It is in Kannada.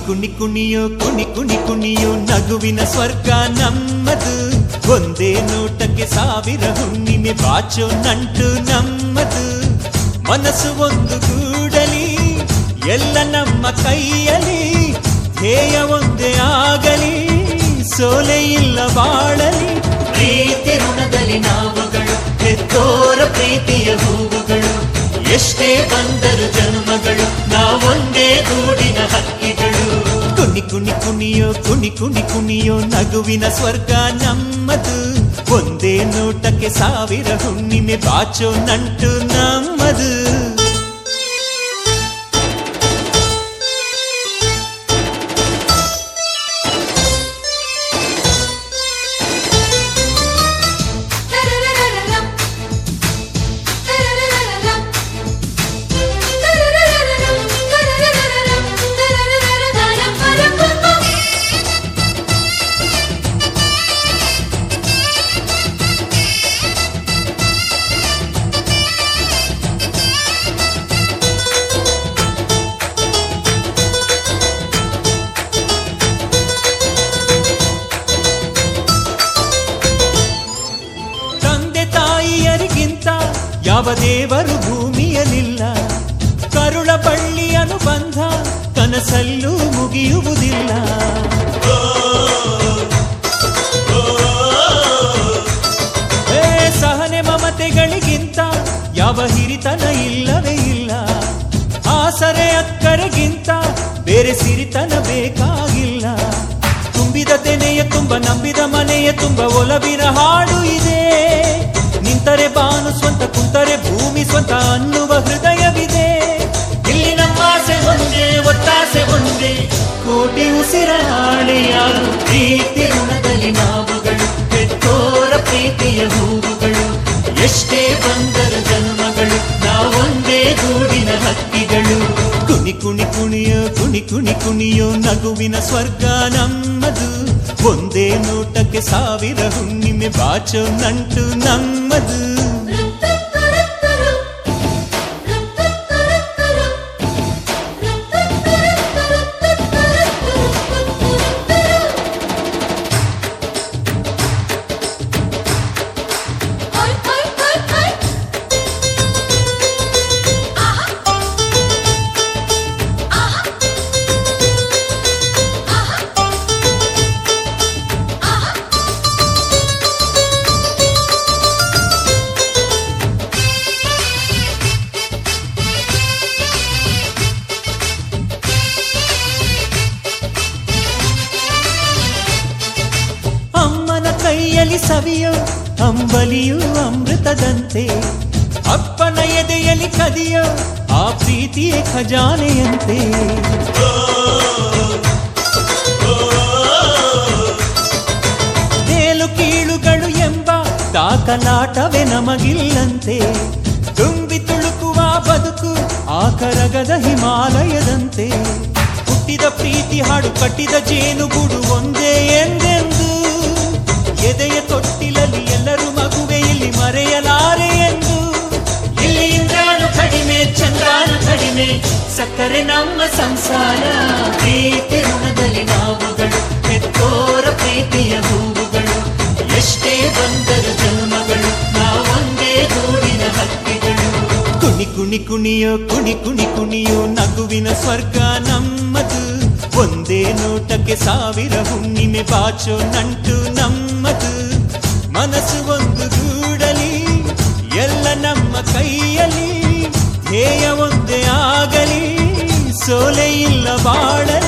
ಕುಣಿ ಕುಣಿಯೋ ಕುಣಿ ಕುಣಿ ಕುಣಿಯೋ ನಗುವಿನ ಸ್ವರ್ಗ ನಮ್ಮದು ಒಂದೇ ನೋಟಕ್ಕೆ ಸಾವಿರ ಹುಣ್ಣಿಮೆ ಬಾಚೋ ನಂಟು ನಮ್ಮದು ಮನಸ್ಸು ಒಂದು ಗೂಡಲಿ ಎಲ್ಲ ನಮ್ಮ ಕೈಯಲ್ಲಿ ಧ್ಯೇಯ ಒಂದೇ ಆಗಲಿ ಸೋಲೆ ಇಲ್ಲ ಬಾಳಲಿ ಪ್ರೀತಿ ಋಣದಲ್ಲಿ ನಾವುಗಳು ಹೆತ್ತೋರ ಪ್ರೀತಿಯ ಹೂವುಗಳು ಎಷ್ಟೇ ಬಂದರು ಜನ್ಮಗಳು ನಾವೊಂದೇ ಗೂಡಿನ ಹಕ್ಕಿಗಳು ಕುಣಿ ಕುಣಿ ಕುಣಿಯೋ ಕುಣಿ ಕುಣಿ ಕುಣಿಯೋ ನಗುವಿನ ಸ್ವರ್ಗ ನಮ್ಮದು ಒಂದೇ ನೋಟಕ್ಕೆ ಸಾವಿರ ಹುಣ್ಣಿಮೆ ಬಾಚೋ ನಂಟು ನಮ್ಮದು ತರರರರರಂ. ತರರರರರಂ. ತರರರರರಂ. ತರರರರರಂ. ತರರರರರಂ. ಪರಪರಪಂ. ತಂದೆ ತಾಯಿಯರಿಗಿಂತ ಯಾವ ದೇವರು ಭೂಮಿಯಲಿಲ್ಲ ಕರುಳ ಬಳ್ಳಿ ಅನುಬಂಧ ಕನಸಲ್ಲೂ ಮುಗಿಯುವುದಿಲ್ಲ ಏ ಸಹನೆ ಮಮತೆಗಳಿಗಿಂತ ಯಾವ ಹಿರಿತನ ಇಲ್ಲವೇ ಇಲ್ಲ ಆಸರೆ ಅಕ್ಕರೆಗಿಂತ ಬೇರೆ ಸಿರಿತನ ಬೇಕಾಗಿಲ್ಲ ತುಂಬಿದ ತೆನೆಯ ತುಂಬ ನಂಬಿದ ಮನೆಯ ತುಂಬ ಒಲವಿನ ಹಾಡು ಇದೆ ನಿಂತರೆ ಬಾನು ಸ್ವಂತ ಕುಂತರೆ ಭೂಮಿ ಸ್ವಂತ ಅನ್ನುವ ಹೃದಯವಿದೆ ಇಲ್ಲಿ ನಮ್ಮ ಆಸೆ ಒಂದೇ ಒತ್ತಾಸೆ ಒಂದೇ ಕೋಟಿ ಉಸಿರ ಹಾಳೆಯಾರು ಪ್ರೀತಿ ಋಣದಲ್ಲಿ ನಾವುಗಳು ಹೆತ್ತೋರ ಪ್ರೀತಿಯ ಹೂವುಗಳು ಎಷ್ಟೇ ಬಂದರು ಜನ್ಮಗಳು ನಾವೊಂದೇ ಗೂಡಿನ ಹಕ್ಕಿಗಳು ಕುಣಿ ಕುಣಿ ಕುಣಿಯೋ ಕುಣಿ ಕುಣಿ ಕುಣಿಯೋ ನಗುವಿನ ಸ್ವರ್ಗ ನಮ್ಮದು ಒಂದೇ ನೋಟಕ್ಕೆ ಸಾವಿರ ಹುಣ್ಣಿಮೆ ಬಾಚೋ ನಂಟು ನಮ್ಮದು ರುತ್ತುತ್ತುರುತ್ತುರು. ರುತ್ತುತ್ತುರುತ್ತುರು. ರುತ್ತುತ್ತುರುತ್ತುರುತ್ತುರುತ್ತುರು. ಹೊಯ್ ಹೊಯ್ ಹೊಯ್ ಹೊಯ್. ಆಹಾ. ಆಹಾ. ಆಹಾ. ಆಹಾ. ಅಮ್ಮನ ಕೈಯಲ್ಲಿ ಸವಿಯೋ ಅಂಬಲಿಯು ಅಮೃತದಂತೆ ಅಪ್ಪನ ಎದೆಯಲ್ಲಿ ಕದಿಯೋ ಆ ಪ್ರೀತಿಯೇ ಖಜಾನೆಯಂತೆ ಮೇಲು ಕೀಳುಗಳು ಎಂಬ ದಾಖಲಾಟವೇ ನಮಗಿಲ್ಲಂತೆ ತುಂಬಿ ತುಳುಕುವ ಬದುಕು ಆ ಕರಗದ ಹಿಮಾಲಯದಂತೆ ಹುಟ್ಟಿದ ಪ್ರೀತಿ ಹಾಡು ಕಟ್ಟಿದ ಜೇನುಗೂಡು ಒಂದೇ ಎಂದೆಂದು ಎದೆಯ ತೊಟ್ಟಿಲಲ್ಲಿ ಎಲ್ಲರೂ ಮಗುವೆ ಇಲ್ಲಿ ಮರೆಯಲಾರೆ ಎಂದು ಇಲ್ಲಿ ಇಂದ್ರಾಣು ಕಡಿಮೆ ಚಂದ್ರಾನು ಕಡಿಮೆ ಸಕ್ಕರೆ ನಮ್ಮ ಸಂಸಾರ ಪ್ರೀತಿ ಋಣದಲ್ಲಿ ನಾವುಗಳು ಹೆತ್ತೋರ ಪ್ರೀತಿಯ ಹೂವುಗಳು ಎಷ್ಟೇ ಬಂದರು ಜನ್ಮಗಳು ನಾವೊಂದೇ ಗೂಡಿನ ಹಕ್ಕಿಗಳು ಕುಣಿ ಕುಣಿ ಕುಣಿಯೋ ಕುಣಿ ಕುಣಿ ಕುಣಿಯೋ ನಗುವಿನ ಸ್ವರ್ಗ ನಮ್ಮದು ಒಂದೇ ನೋಟಕ್ಕೆ ಸಾವಿರ ಹುಣ್ಣಿಮೆ ಬಾಚೋ ನಂಟು ನಮ್ಮದು ಮನಸ್ಸು ಒಂದು ಗೂಡಲಿ ಎಲ್ಲ ನಮ್ಮ ಕೈಯಲ್ಲಿ ಧ್ಯೇಯ ಒಂದೇ ಆಗಲಿ ಸೋಲೆ ಇಲ್ಲ ಬಾಳಲಿ